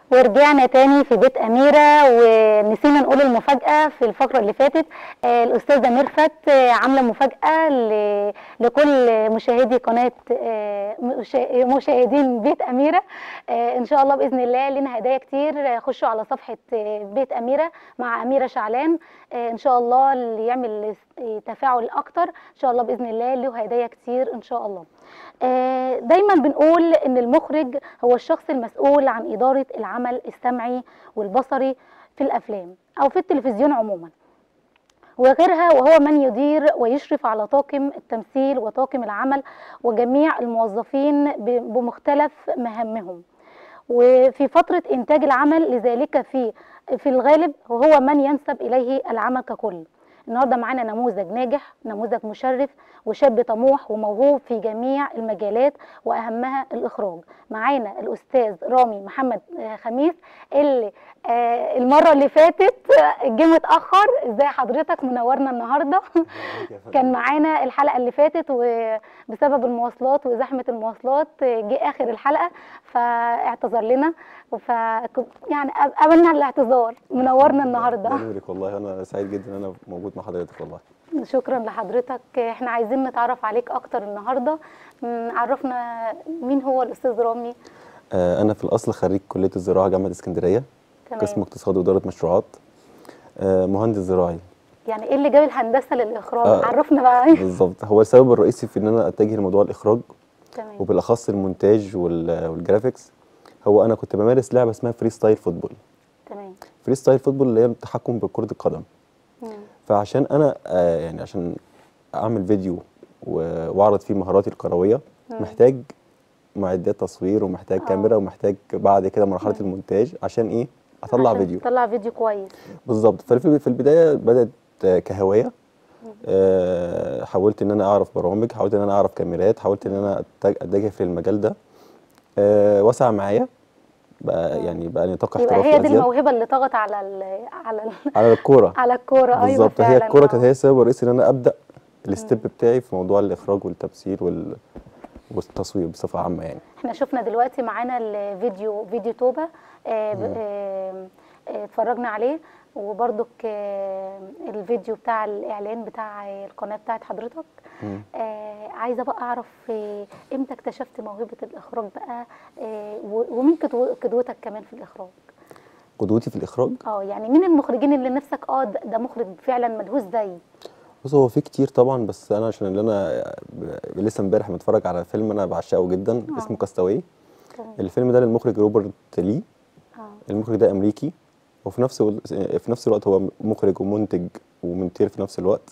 ورجعنا تاني في بيت أميرة ونسينا نقول المفاجأة في الفقرة اللي فاتت آه، الأستاذة ميرفت آه، عاملة مفاجأة ل- لكل مشاهدي قناة آه، مشا- مشاهدين بيت أميرة آه، إن شاء الله بإذن الله لنا هدايا كتير آه، خشوا على صفحة آه، بيت أميرة مع أميرة شعلان آه، إن شاء الله اللي يعمل آه، تفاعل أكتر إن شاء الله بإذن الله له هدايا كتير إن شاء الله آه، دايما بنقول ان المخرج هو الشخص المسؤول عن اداره العمل السمعي والبصري في الافلام او في التلفزيون عموما وغيرها وهو من يدير ويشرف على طاقم التمثيل وطاقم العمل وجميع الموظفين ب- بمختلف مهامهم وفي فترة إنتاج العمل لذلك في في الغالب وهو من ينسب إليه العمل ككل النهارده معانا نموذج ناجح نموذج مشرف وشاب طموح وموهوب في جميع المجالات واهمها الاخراج معانا الاستاذ رامي محمد آه، خميس اللي آه، المره اللي فاتت آه، جه متاخر ازاي حضرتك منورنا النهارده كان معانا الحلقه اللي فاتت وبسبب المواصلات وزحمه المواصلات آه، جه اخر الحلقه فاعتذر لنا ف يعني قبلنا الاعتذار منورنا النهارده نورك والله انا سعيد جدا ان انا موجود مع حضرتك والله شكرا لحضرتك احنا عايزين نتعرف عليك اكتر النهارده م، عرفنا مين هو الاستاذ رامي آه، انا في الاصل خريج كليه الزراعه جامعه اسكندريه تمام قسم اقتصاد واداره مشروعات آه، مهندس زراعي يعني ايه اللي جاب الهندسه للاخراج آه. عرفنا بقى بالظبط هو السبب الرئيسي في ان انا اتجه لموضوع الاخراج تمام وبالاخص المونتاج وال- والجرافيكس هو انا كنت بمارس لعبه اسمها فري ستايل فوتبول تمام فري ستايل فوتبول اللي هي التحكم بكره القدم مم. فعشان انا آه، يعني عشان اعمل فيديو و- واعرض فيه مهاراتي الكرويه مم. محتاج معدات تصوير ومحتاج آه. كاميرا ومحتاج بعد كده مرحله مم. المونتاج عشان ايه اطلع عشان فيديو تطلع فيديو كويس بالظبط ففي في البدايه بدات آه، كهوايه آه، حاولت ان انا اعرف برامج حاولت ان انا اعرف كاميرات حاولت ان انا أتج- اتجه في المجال ده آه، وسع معايا بقى مم. يعني بقى نطاق يبقى احترافي هي دي ازيد الموهبه اللي طغت على ال على ال على الكوره على الكوره ايوه بالظبط هي فعلا الكوره آه. كانت هي السبب الرئيسي ان انا ابدا الستيب بتاعي في موضوع الاخراج والتمثيل وال... والتصوير بصفه عامه يعني احنا شفنا دلوقتي معانا الفيديو فيديو توبه آه، ب- مم. آه، آه، اتفرجنا عليه وبرضك آه، الفيديو بتاع الاعلان بتاع القناه بتاعت حضرتك مم. آه عايزه بقى اعرف آه، امتى اكتشفت موهبه الاخراج بقى آه و- ومين قدو- قدوتك كمان في الاخراج قدوتي في الاخراج اه يعني مين المخرجين اللي نفسك اه ده ده مخرج فعلا ملهوش زي بص هو في كتير طبعا بس انا عشان اللي انا ب- لسه امبارح متفرج على فيلم انا بعشقه جدا آه. اسمه كاستاوي تمام. الفيلم ده للمخرج روبرت لي اه المخرج ده امريكي وفي نفس ال- في نفس الوقت هو مخرج ومنتج ومونتير في نفس الوقت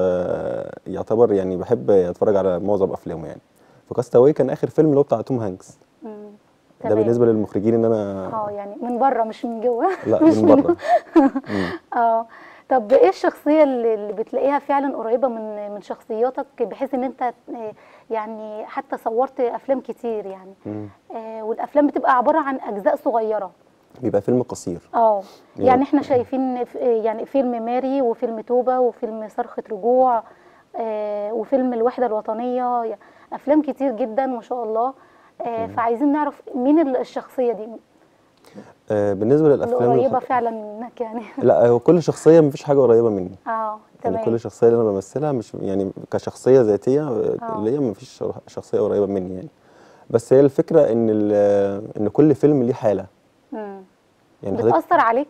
فيعتبر يعني بحب اتفرج على معظم افلامه يعني فكاستاوي كان اخر فيلم اللي هو بتاع توم هانكس مم. ده تمام. بالنسبه للمخرجين ان انا اه يعني من بره مش من جوه لا مش من بره مم. اه طب ايه الشخصيه اللي اللي بتلاقيها فعلا قريبه من من شخصياتك بحيث ان انت آه، يعني حتى صورت افلام كتير يعني مم. آه والافلام بتبقى عباره عن اجزاء صغيره بيبقى فيلم قصير اه يعني- يعني احنا شايفين ف- يعني فيلم ماري وفيلم توبة وفيلم صرخة رجوع آه وفيلم الوحدة الوطنية يعني افلام كتير جدا ما شاء الله آه فعايزين نعرف مين ال- الشخصية دي آه بالنسبه اللي للافلام قريبة الخ- فعلا منك يعني لا هو كل شخصيه مفيش حاجه قريبه مني اه يعني كل تمام شخصيه اللي انا بمثلها مش يعني كشخصيه ذاتيه آه. اللي هي مفيش شخصيه قريبه مني يعني بس هي الفكره ان ال- ان كل فيلم ليه حاله مم. يعني حضرتك بتأثر عليك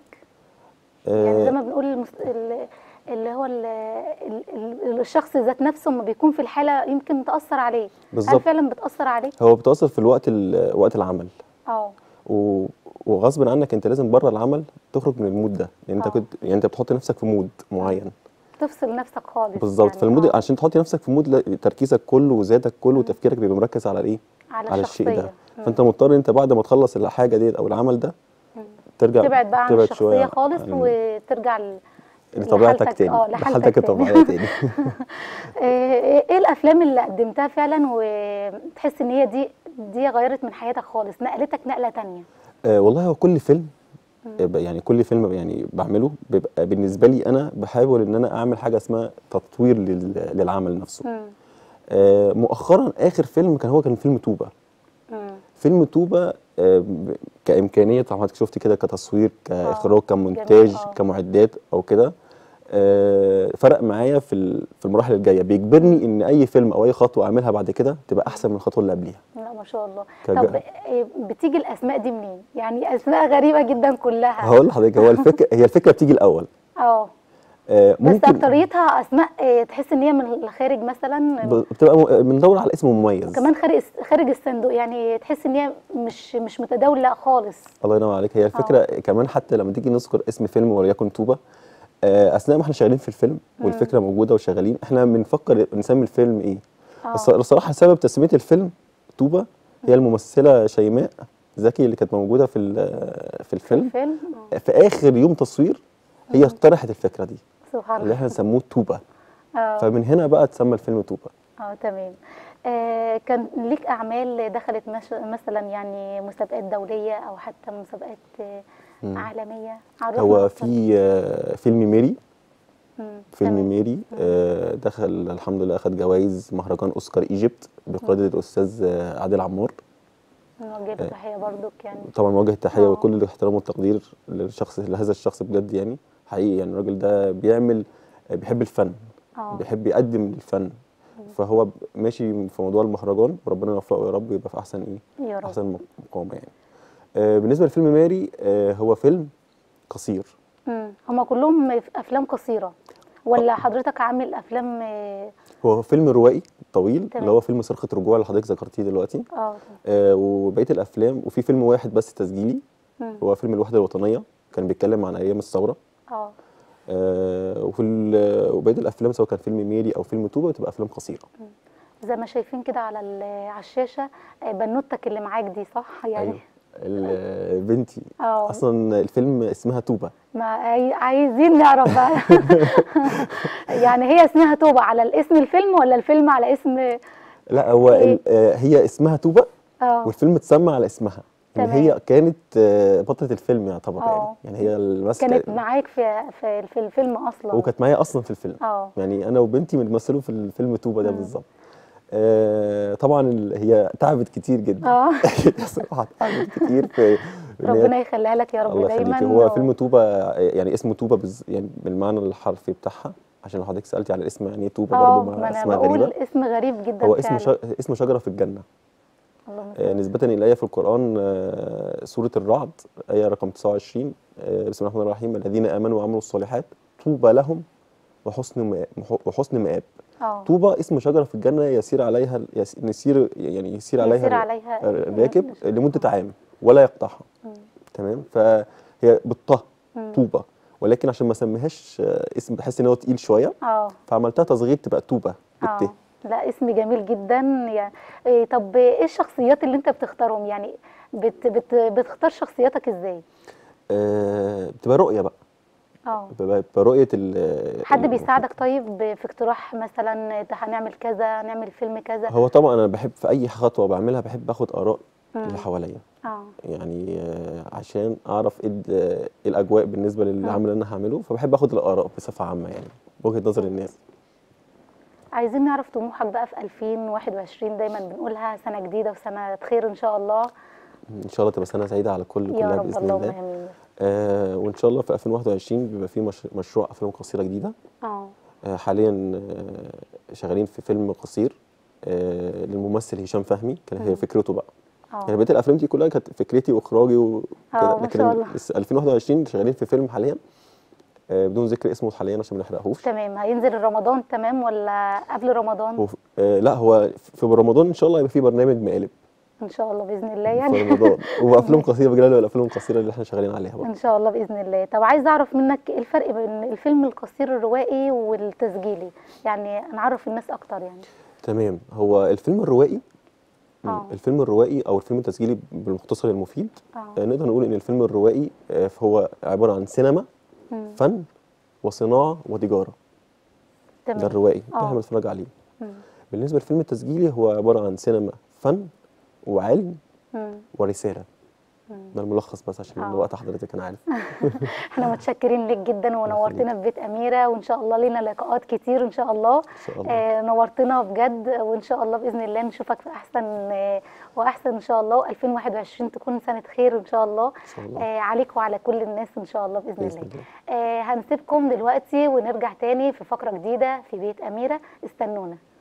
يعني زي آه ما بنقول المس... ال- اللي هو ال... ال... ال- الشخص ذات نفسه لما بيكون في الحالة يمكن تأثر عليه هل بالظبط فعلا بتأثر عليك؟ هو بتوصل في الوقت ال- وقت العمل اه و- وغصب عنك انت لازم بره العمل تخرج من المود ده يعني انت آه. كنت يعني انت بتحط نفسك في مود معين تفصل نفسك خالص بالظبط يعني فالمود آه. عشان تحطي نفسك في مود لا- تركيزك كله وذاتك كله وتفكيرك بيبقى مركز على ايه على, على الشيء الشخصية ده مم. فانت مضطر انت بعد ما تخلص الحاجه ديت او العمل ده مم. ترجع تبعد بقى عن تبعد الشخصية شوية خالص عن- وترجع ل... لطبيعتك لحالتك- تاني اه لحالتك لحالتك تاني. الطبيعيه تاني ايه إيه الافلام اللي قدمتها فعلا وتحس ان هي دي دي غيرت من حياتك خالص نقلتك نقلة تانية آه والله هو كل فيلم آه، ب- يعني كل فيلم يعني بعمله بيبقى بالنسبه لي انا بحاول ان انا اعمل حاجه اسمها تطوير لل- للعمل نفسه مم. آه مؤخرا اخر فيلم كان هو كان فيلم توبه مم. فيلم توبه آه، ب- كامكانيه طبعا حضرتك شفتي كده كتصوير كاخراج كمونتاج جميل، آه. كمعدات او كده آه، فرق معايا في ال- في المراحل الجايه بيجبرني ان اي فيلم او اي خطوه اعملها بعد كده تبقى احسن من الخطوه اللي قبليها لا ما شاء الله كج- طب إيه بتيجي الاسماء دي منين يعني اسماء غريبه جدا كلها هقول لحضرتك هو الفكره هي الفكره بتيجي الاول اه آه، بس ممكن اكتريتها اسماء إيه تحس ان هي من الخارج مثلا ب- بتبقى م- بندور على اسم مميز وكمان خارج خارج الصندوق يعني تحس ان هي مش مش متداوله خالص الله ينور عليك هي الفكره كمان حتى لما تيجي نذكر اسم فيلم وليكن توبه آه، اثناء ما احنا شغالين في الفيلم والفكره موجوده وشغالين احنا بنفكر نسمي الفيلم ايه آه. بس الصراحه سبب تسميه الفيلم توبه هي الممثله شيماء زكي اللي كانت موجوده في ال- في الفيلم الفيلم آه. في اخر يوم تصوير هي اقترحت الفكره دي سبحان اللي الله احنا نسموه توبه اه فمن هنا بقى اتسمى الفيلم توبه اه تمام آه كان ليك اعمال دخلت مش مثلا يعني مسابقات دوليه او حتى مسابقات آه عالميه عرفنا هو أكتر. في آه، فيلم ميري مم، فيلم تمام. ميري آه، دخل الحمد لله اخذ جوائز مهرجان اوسكار ايجيبت بقياده الاستاذ آه، عادل عمار نوجه له تحيه برضك يعني طبعا موجه التحيه آه. وكل الاحترام والتقدير للشخص لهذا الشخص بجد يعني حقيقي يعني الراجل ده بيعمل آه، بيحب الفن اه بيحب يقدم الفن فهو ب- ماشي في موضوع المهرجان وربنا يوفقه يا رب يبقى في احسن ايه يا رب احسن مقامه يعني آه، بالنسبه لفيلم ماري آه، هو فيلم قصير مم. هما كلهم في افلام قصيره ولا حضرتك عامل افلام اه هو فيلم روائي طويل تمام. اللي هو فيلم صرخة رجوع اللي حضرتك ذكرتيه دلوقتي آه، آه وبقيه الافلام وفي فيلم واحد بس تسجيلي مم. هو فيلم الوحده الوطنيه كان بيتكلم عن ايام الثوره اه آه وفي ال- وبقيه الافلام سواء كان فيلم ميري او فيلم توبه بتبقى افلام قصيره زي ما شايفين كده على ال- على الشاشه آه، بنوتك اللي معاك دي صح يعني ايوه ال- بنتي اه اصلا الفيلم اسمها توبه ما عاي- عايزين نعرف بقى يعني هي اسمها توبة على الاسم الفيلم ولا الفيلم على اسم لا هو إيه؟ ال- آه هي اسمها توبه اه والفيلم اتسمى على اسمها ان تمام. هي كانت آه بطله الفيلم يعتبر آه. يعني يعني هي الماسكه كانت معاك في في, في الفيلم اصلا وكانت معايا اصلا في الفيلم اه يعني انا وبنتي بنمثلوا في الفيلم توبه ده مم. بالظبط آه طبعا ال- هي تعبت كتير جدا اه صراحه تعبت كتير في إن هي- ربنا يخليها لك يا رب الله دايما يخليك هو و- فيلم توبه يعني اسمه توبه بز... يعني بالمعنى الحرفي بتاعها عشان لو حضرتك سالتي على الاسم يعني ايه توبه اه برضه ما ما انا اسمها بقول غريبه اسم غريب جدا هو اسمه فعلا. ش... اسمه شجره في الجنه اللهم آه، صل. نسبة إلى آية في القرآن آه، سورة الرعد آية رقم 29 آه، بسم الله الرحمن الرحيم الذين آمنوا وعملوا الصالحات طوبى لهم وحسن مآب وحسن مآب اه طوبى اسم شجرة في الجنة يسير عليها يس- يسير يعني يسير عليها يسير عليها الراكب لمدة عام ولا يقطعها مم. تمام فهي بالطه مم. طوبة ولكن عشان ما سميهاش آه، اسم بحس ان هو تقيل شويه اه فعملتها تصغير تبقى توبه اه بالت لا اسم جميل جدا يعني إيه طب ايه الشخصيات اللي انت بتختارهم يعني بت بت بتختار شخصياتك ازاي آه بتبقى رؤيه بقى اه بتبقى بتبقى رؤيه ال حد ال- بيساعدك طيب ب- في اقتراح مثلا ده هنعمل كذا نعمل فيلم كذا هو طبعا انا بحب في اي خطوه بعملها بحب اخد اراء مم. اللي حواليا اه يعني آه، عشان اعرف ايه ال- آه، إيه الاجواء بالنسبه للعمل اللي انا هعمله فبحب اخد الاراء بصفه عامه يعني وجهه نظر الناس عايزين نعرف طموحك بقى في 2021 دايما بنقولها سنة جديدة وسنة خير ان شاء الله ان شاء الله تبقى سنه سعيده على الكل يا كلها رب باذن اللهم الله امين آه وان شاء الله في 2021 بيبقى في مش مشروع افلام قصيره جديده اه آه حاليا آه شغالين في فيلم قصير آه للممثل هشام فهمي كان هي مم. فكرته بقى يعني اه بقيه الافلام دي كلها كانت فكرتي واخراجي وكده آه، ما لكن شاء الله. الس- 2021 شغالين في فيلم حاليا آه بدون ذكر اسمه حاليا عشان ما نحرقهوش تمام هينزل رمضان تمام ولا قبل رمضان هو ف- آه لا هو في رمضان ان شاء الله يبقى في برنامج مقالب ان شاء الله باذن الله في يعني رمضان وافلام قصيره بجد الافلام القصيره اللي احنا شغالين عليها بقى ان شاء الله باذن الله طب عايز اعرف منك ايه الفرق بين الفيلم القصير الروائي والتسجيلي يعني نعرف الناس اكتر يعني تمام هو الفيلم الروائي مم، آه. الفيلم الروائي او الفيلم التسجيلي بالمختصر المفيد اه آه، نقدر نقول ان الفيلم الروائي آه، هو عباره عن سينما مم. فن وصناعه وتجاره ده تمام الروائي ده آه. احنا بنتفرج عليه مم. بالنسبه للفيلم التسجيلي هو عباره عن سينما فن وعلم مم. ورساله ده الملخص بس عشان آه. وقت حضرتك انا عارف احنا متشكرين لك جدا ونورتنا في بيت اميره وان شاء الله لينا لقاءات كتير ان شاء الله ان شاء الله آه نورتنا بجد وان شاء الله باذن الله نشوفك في احسن آه واحسن ان شاء الله 2021 تكون سنه خير ان شاء الله ان شاء الله آه عليك وعلى كل الناس ان شاء الله باذن باذن الله الله آه هنسيبكم دلوقتي ونرجع تاني في فقره جديده في بيت اميره استنونا